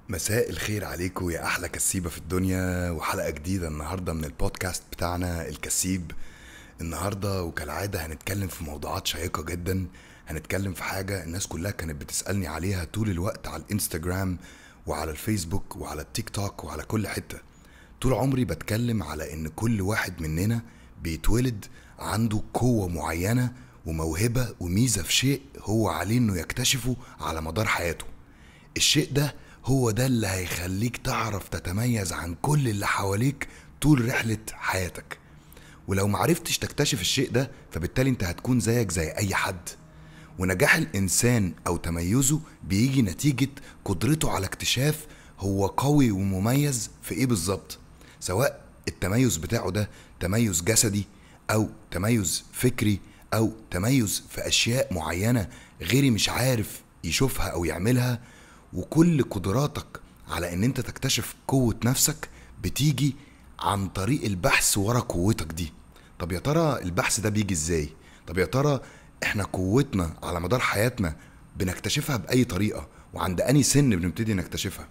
مساء الخير عليكم يا احلى كسيبه في الدنيا وحلقه جديده النهارده من البودكاست بتاعنا الكسيب النهارده وكالعاده هنتكلم في موضوعات شيقه جدا هنتكلم في حاجه الناس كلها كانت بتسالني عليها طول الوقت على الانستجرام وعلى الفيسبوك وعلى التيك توك وعلى كل حته طول عمري بتكلم على ان كل واحد مننا بيتولد عنده قوه معينه وموهبه وميزه في شيء هو عليه انه يكتشفه على مدار حياته الشيء ده هو ده اللي هيخليك تعرف تتميز عن كل اللي حواليك طول رحلة حياتك ولو معرفتش تكتشف الشيء ده فبالتالي انت هتكون زيك زي اي حد ونجاح الانسان او تميزه بيجي نتيجة قدرته على اكتشاف هو قوي ومميز في ايه بالظبط سواء التميز بتاعه ده تميز جسدي او تميز فكري او تميز في اشياء معينة غيري مش عارف يشوفها او يعملها وكل قدراتك على ان انت تكتشف قوة نفسك بتيجي عن طريق البحث ورا قوتك دي طب يا ترى البحث ده بيجي ازاي طب يا ترى احنا قوتنا على مدار حياتنا بنكتشفها بأي طريقة وعند أني سن بنبتدي نكتشفها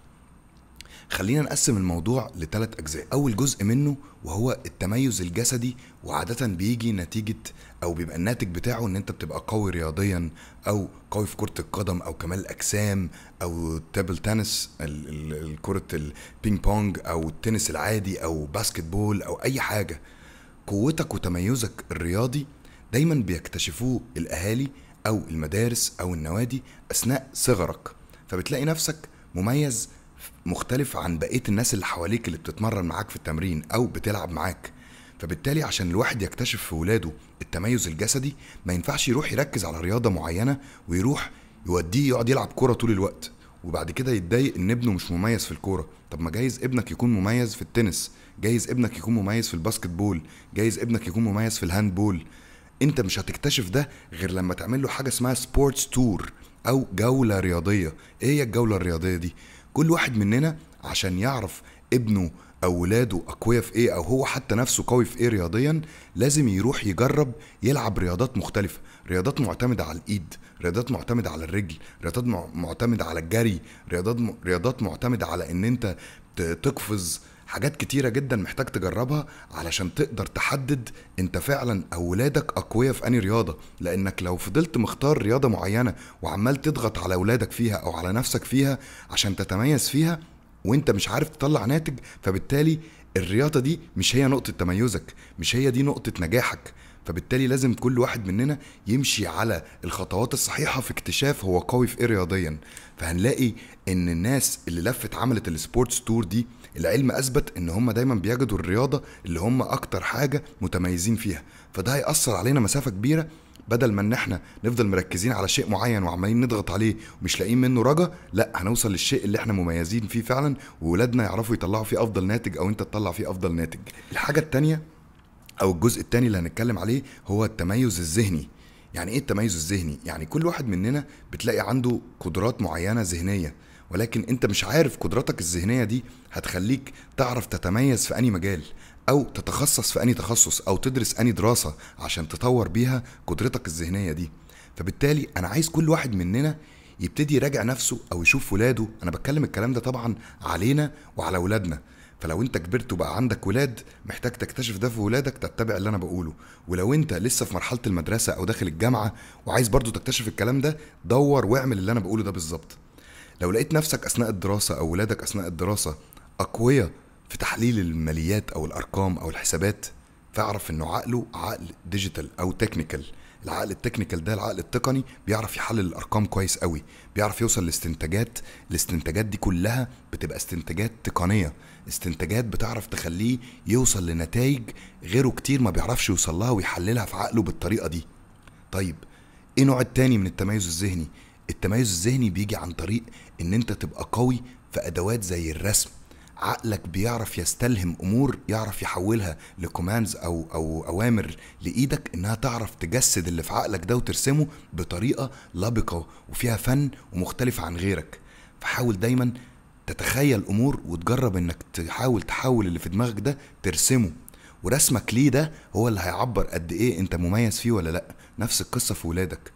خلينا نقسم الموضوع لثلاث أجزاء أول جزء منه وهو التميز الجسدي وعادة بيجي نتيجة أو بيبقى الناتج بتاعه إن أنت بتبقى قوي رياضيا أو قوي في كرة القدم أو كمال الأجسام أو تابل تنس ال- ال- كرة البينج بونج أو التنس العادي أو باسكت بول أو أي حاجة قوتك وتميزك الرياضي دايما بيكتشفوه الأهالي أو المدارس أو النوادي أثناء صغرك فبتلاقي نفسك مميز مختلف عن بقيه الناس اللي حواليك اللي بتتمرن معاك في التمرين او بتلعب معاك فبالتالي عشان الواحد يكتشف في ولاده التميز الجسدي ما ينفعش يروح يركز على رياضه معينه ويروح يوديه يقعد يلعب كوره طول الوقت وبعد كده يتضايق ان ابنه مش مميز في الكوره طب ما جايز ابنك يكون مميز في التنس جايز ابنك يكون مميز في الباسكت بول جايز ابنك يكون مميز في الهاند بول انت مش هتكتشف ده غير لما تعمل له حاجه اسمها سبورتس تور او جوله رياضيه ايه هي الجوله الرياضيه دي كل واحد مننا عشان يعرف ابنه او ولاده اقوياء في ايه او هو حتى نفسه قوي في ايه رياضيا لازم يروح يجرب يلعب رياضات مختلفه رياضات معتمده على الايد رياضات معتمده على الرجل رياضات مع- معتمده على الجري رياضات م... رياضات معتمده على ان انت ت- تقفز حاجات كتيرة جدا محتاج تجربها علشان تقدر تحدد انت فعلا او ولادك اقوياء في انهي رياضة لانك لو فضلت مختار رياضة معينة وعمال تضغط على ولادك فيها او على نفسك فيها عشان تتميز فيها وانت مش عارف تطلع ناتج فبالتالي الرياضة دي مش هي نقطة تميزك مش هي دي نقطة نجاحك فبالتالي لازم كل واحد مننا يمشي على الخطوات الصحيحة في اكتشاف هو قوي في ايه رياضيا فهنلاقي ان الناس اللي لفت عملت السبورتس تور دي العلم اثبت ان هم دايما بيجدوا الرياضة اللي هم اكتر حاجة متميزين فيها فده هيأثر علينا مسافة كبيرة بدل ما ان احنا نفضل مركزين على شيء معين وعمالين نضغط عليه ومش لاقيين منه رجا لا هنوصل للشيء اللي احنا مميزين فيه فعلا وولادنا يعرفوا يطلعوا فيه افضل ناتج او انت تطلع فيه افضل ناتج الحاجة التانية او الجزء التاني اللي هنتكلم عليه هو التميز الذهني يعني ايه التميز الذهني يعني كل واحد مننا بتلاقي عنده قدرات معينه ذهنيه ولكن انت مش عارف قدراتك الذهنيه دي هتخليك تعرف تتميز في انهي مجال او تتخصص في انهي تخصص او تدرس انهي دراسه عشان تطور بيها قدرتك الذهنيه دي فبالتالي انا عايز كل واحد مننا يبتدي يراجع نفسه او يشوف ولاده انا بتكلم الكلام ده طبعا علينا وعلى ولادنا فلو انت كبرت وبقى عندك ولاد محتاج تكتشف ده في ولادك تتبع اللي انا بقوله ولو انت لسه في مرحله المدرسه او داخل الجامعه وعايز برضو تكتشف الكلام ده دور واعمل اللي انا بقوله ده بالظبط لو لقيت نفسك اثناء الدراسه او ولادك اثناء الدراسه اقوياء في تحليل الماليات او الارقام او الحسابات فاعرف انه عقله عقل ديجيتال او تكنيكال العقل التكنيكال ده العقل التقني بيعرف يحلل الارقام كويس قوي بيعرف يوصل لاستنتاجات الاستنتاجات دي كلها بتبقى استنتاجات تقنيه استنتاجات بتعرف تخليه يوصل لنتائج غيره كتير ما بيعرفش يوصل لها ويحللها في عقله بالطريقه دي طيب ايه نوع التاني من التميز الذهني التميز الذهني بيجي عن طريق ان انت تبقى قوي في ادوات زي الرسم عقلك بيعرف يستلهم امور يعرف يحولها لكوماندز او او اوامر لايدك انها تعرف تجسد اللي في عقلك ده وترسمه بطريقه لبقه وفيها فن ومختلفه عن غيرك فحاول دايما تتخيل امور وتجرب انك تحاول تحول اللي في دماغك ده ترسمه ورسمك ليه ده هو اللي هيعبر قد ايه انت مميز فيه ولا لا نفس القصه في ولادك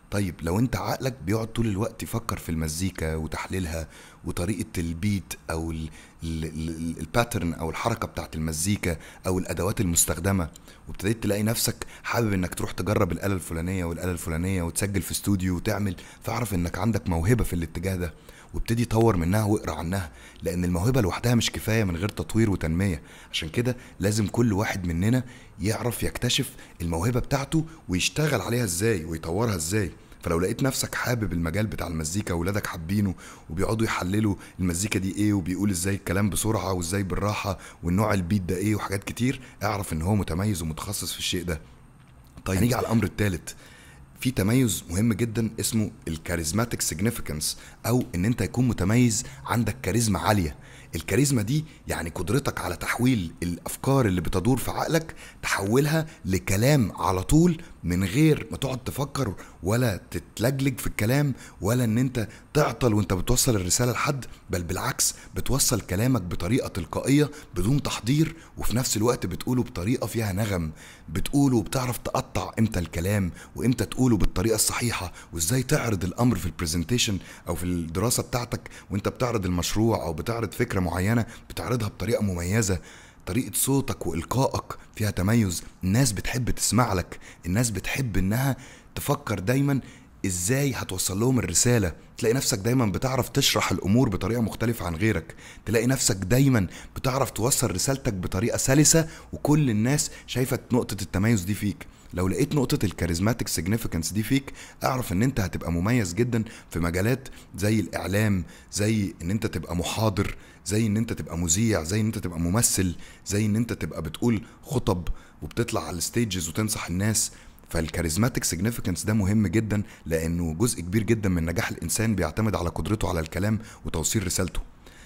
طيب لو انت عقلك بيقعد طول الوقت يفكر في المزيكا وتحليلها وطريقة البيت او الباترن او الحركة بتاعت المزيكا او الادوات المستخدمة وابتديت تلاقي نفسك حابب انك تروح تجرب الآلة الفلانية والآلة الفلانية وتسجل في استوديو وتعمل فاعرف انك عندك موهبة في الاتجاه ده وابتدي طور منها واقرا عنها لان الموهبه لوحدها مش كفايه من غير تطوير وتنميه عشان كده لازم كل واحد مننا يعرف يكتشف الموهبه بتاعته ويشتغل عليها ازاي ويطورها ازاي فلو لقيت نفسك حابب المجال بتاع المزيكا واولادك حابينه وبيقعدوا يحللوا المزيكا دي ايه وبيقول ازاي الكلام بسرعه وازاي بالراحه والنوع البيت ده ايه وحاجات كتير اعرف ان هو متميز ومتخصص في الشيء ده طيب هنيجي على الامر الثالث في تميز مهم جدا اسمه الكاريزماتيك سيجنيفيكانس او ان انت يكون متميز عندك كاريزما عاليه الكاريزما دي يعني قدرتك على تحويل الافكار اللي بتدور في عقلك تحولها لكلام على طول من غير ما تقعد تفكر ولا تتلجلج في الكلام ولا ان انت تعطل وانت بتوصل الرساله لحد بل بالعكس بتوصل كلامك بطريقه تلقائيه بدون تحضير وفي نفس الوقت بتقوله بطريقه فيها نغم بتقوله وبتعرف تقطع امتى الكلام وامتى تقوله بالطريقه الصحيحه وازاي تعرض الامر في البرزنتيشن او في الدراسه بتاعتك وانت بتعرض المشروع او بتعرض فكره معينه بتعرضها بطريقه مميزه طريقة صوتك وإلقائك فيها تميز الناس بتحب تسمع لك الناس بتحب إنها تفكر دايما ازاي هتوصل لهم الرسالة تلاقي نفسك دايما بتعرف تشرح الامور بطريقة مختلفة عن غيرك تلاقي نفسك دايما بتعرف توصل رسالتك بطريقة سلسة وكل الناس شايفة نقطة التميز دي فيك لو لقيت نقطة الكاريزماتيك سيجنيفيكانس دي فيك اعرف ان انت هتبقى مميز جدا في مجالات زي الاعلام زي ان انت تبقى محاضر زي ان انت تبقى مذيع زي ان انت تبقى ممثل زي ان انت تبقى بتقول خطب وبتطلع على الستيجز وتنصح الناس فالكاريزماتيك سيجنيفيكانس ده مهم جدا لانه جزء كبير جدا من نجاح الانسان بيعتمد على قدرته على الكلام وتوصيل رسالته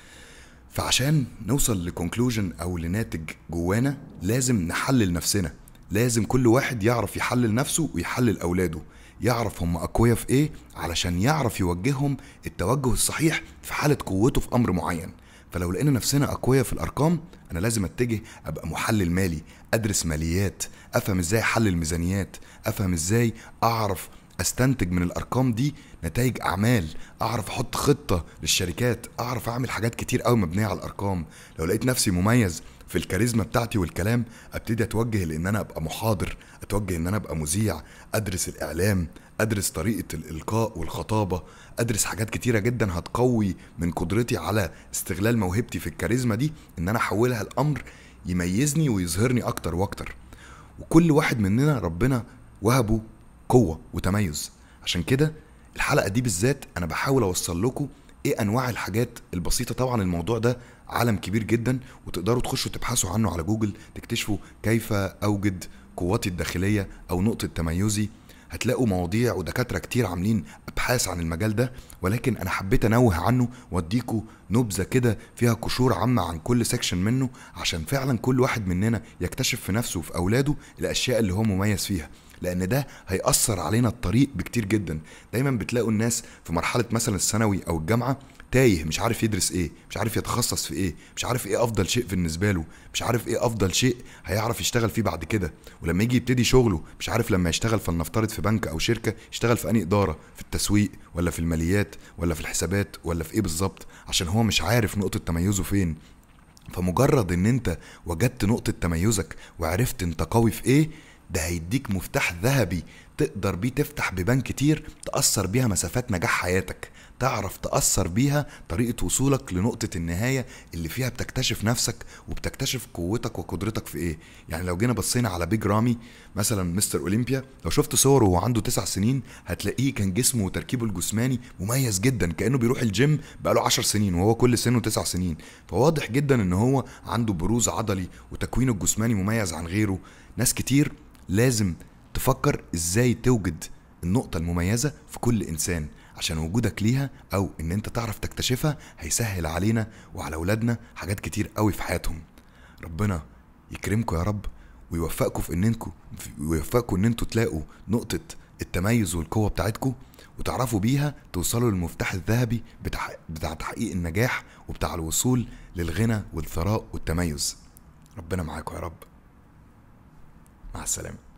فعشان نوصل لكونكلوجن او لناتج جوانا لازم نحلل نفسنا لازم كل واحد يعرف يحلل نفسه ويحلل اولاده يعرف هم اقوياء في ايه علشان يعرف يوجههم التوجه الصحيح في حاله قوته في امر معين فلو لقينا نفسنا اقوياء في الارقام انا لازم اتجه ابقى محلل مالي ادرس ماليات افهم ازاي احلل ميزانيات افهم ازاي اعرف استنتج من الارقام دي نتائج اعمال اعرف احط خطه للشركات اعرف اعمل حاجات كتير قوي مبنيه على الارقام لو لقيت نفسي مميز في الكاريزما بتاعتي والكلام ابتدي اتوجه لان انا ابقى محاضر اتوجه ان انا ابقى مذيع ادرس الاعلام ادرس طريقه الالقاء والخطابه ادرس حاجات كتيره جدا هتقوي من قدرتي على استغلال موهبتي في الكاريزما دي ان انا احولها لامر يميزني ويظهرني اكتر واكتر وكل واحد مننا ربنا وهبه قوه وتميز عشان كده الحلقه دي بالذات انا بحاول اوصل لكم ايه انواع الحاجات البسيطه طبعا الموضوع ده عالم كبير جدا وتقدروا تخشوا تبحثوا عنه على جوجل تكتشفوا كيف اوجد قوتي الداخليه او نقطه تميزي هتلاقوا مواضيع ودكاتره كتير عاملين ابحاث عن المجال ده ولكن انا حبيت انوه عنه واديكوا نبذه كده فيها قشور عامه عن كل سيكشن منه عشان فعلا كل واحد مننا يكتشف في نفسه وفي اولاده الاشياء اللي هو مميز فيها لان ده هيأثر علينا الطريق بكتير جدا دايما بتلاقوا الناس في مرحله مثلا الثانوي او الجامعه تايه مش عارف يدرس ايه مش عارف يتخصص في ايه مش عارف ايه افضل شيء بالنسبه له مش عارف ايه افضل شيء هيعرف يشتغل فيه بعد كده ولما يجي يبتدي شغله مش عارف لما يشتغل فلنفترض في بنك او شركه يشتغل في انهي اداره في التسويق ولا في الماليات ولا في الحسابات ولا في ايه بالظبط عشان هو مش عارف نقطه تميزه فين فمجرد ان انت وجدت نقطه تميزك وعرفت انت قوي في ايه ده هيديك مفتاح ذهبي تقدر بيه تفتح بيبان كتير تأثر بيها مسافات نجاح حياتك تعرف تأثر بيها طريقة وصولك لنقطة النهاية اللي فيها بتكتشف نفسك وبتكتشف قوتك وقدرتك في ايه يعني لو جينا بصينا على بيج رامي مثلا مستر اولمبيا لو شفت صوره وهو عنده تسع سنين هتلاقيه كان جسمه وتركيبه الجسماني مميز جدا كأنه بيروح الجيم بقاله عشر سنين وهو كل سنه تسع سنين فواضح جدا ان هو عنده بروز عضلي وتكوينه الجسماني مميز عن غيره ناس كتير لازم تفكر ازاي توجد النقطة المميزة في كل إنسان عشان وجودك ليها أو إن أنت تعرف تكتشفها هيسهل علينا وعلى أولادنا حاجات كتير قوي في حياتهم ربنا يكرمكم يا رب ويوفقكم في إن انكم ويوفقكم إن انتوا تلاقوا نقطة التميز والقوة بتاعتكم وتعرفوا بيها توصلوا للمفتاح الذهبي بتاع, بتاع تحقيق النجاح وبتاع الوصول للغنى والثراء والتميز ربنا معاكم يا رب مع السلامه